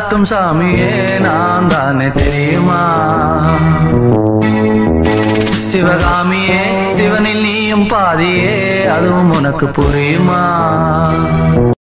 காட்டும் சாமியே நான் தானே தெரியுமா சிவகாமியே சிவனில் நீயும் பாதியே அதுவும் உனக்கு புரியுமா